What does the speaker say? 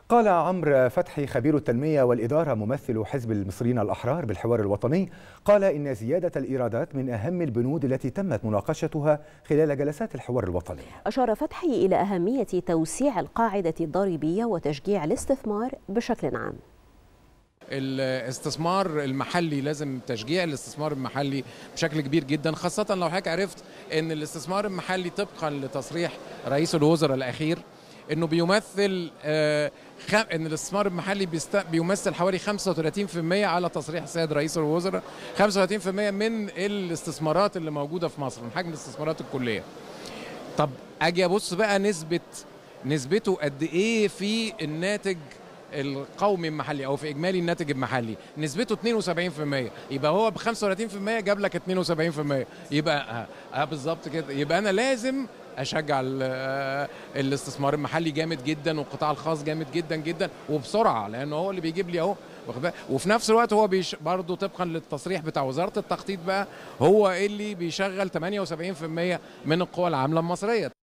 قال عمرو فتحي خبير التنمية والإدارة ممثل حزب المصريين الأحرار بالحوار الوطني قال إن زيادة الإيرادات من أهم البنود التي تمت مناقشتها خلال جلسات الحوار الوطني أشار فتحي إلى أهمية توسيع القاعدة الضريبية وتشجيع الاستثمار بشكل عام الاستثمار المحلي لازم تشجيع الاستثمار المحلي بشكل كبير جدا خاصة لو حضرتك عرفت ان الاستثمار المحلي طبقا لتصريح رئيس الوزراء الأخير انه بيمثل آه خ... ان الاستثمار المحلي بيست... بيمثل حوالي 35% على تصريح السيد رئيس الوزراء 35% من الاستثمارات اللي موجوده في مصر من حجم الاستثمارات الكليه طب اجي ابص بقى نسبه نسبته قد ايه في الناتج القومي المحلي او في اجمالي الناتج المحلي نسبته 72% يبقى هو ب 35% جاب لك 72% يبقى اه بالظبط كده يبقى انا لازم اشجع الاستثمار المحلي جامد جدا والقطاع الخاص جامد جدا جدا وبسرعه لانه هو اللي بيجيب لي اهو وفي نفس الوقت هو بيش برضه طبقا للتصريح بتاع وزاره التخطيط بقى هو اللي بيشغل 78% من القوى العامله المصريه